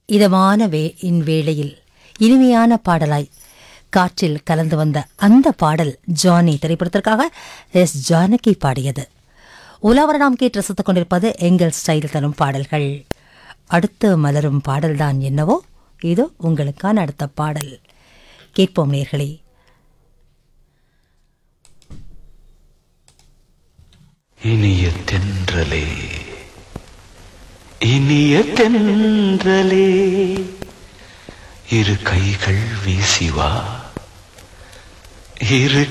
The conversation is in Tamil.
இதமான வே இன் வேளையில் இனிமையான பாடலாய் காற்றில் கலந்து வந்த அந்த பாடல் ஜானி திரைப்படத்திற்காக எஸ் ஜானகி பாடியது உலாவர நாம் கேட்டு ரசித்துக் கொண்டிருப்பது எங்கள் ஸ்டைல் தரும் பாடல்கள் அடுத்து மலரும் பாடல்தான் என்னவோ இதோ உங்களுக்கான அடுத்த பாடல் கேட்போம் நேர்களே இனிய தென்றலே இனிய தென்றலே இரு கைகள் வீசிவா இரு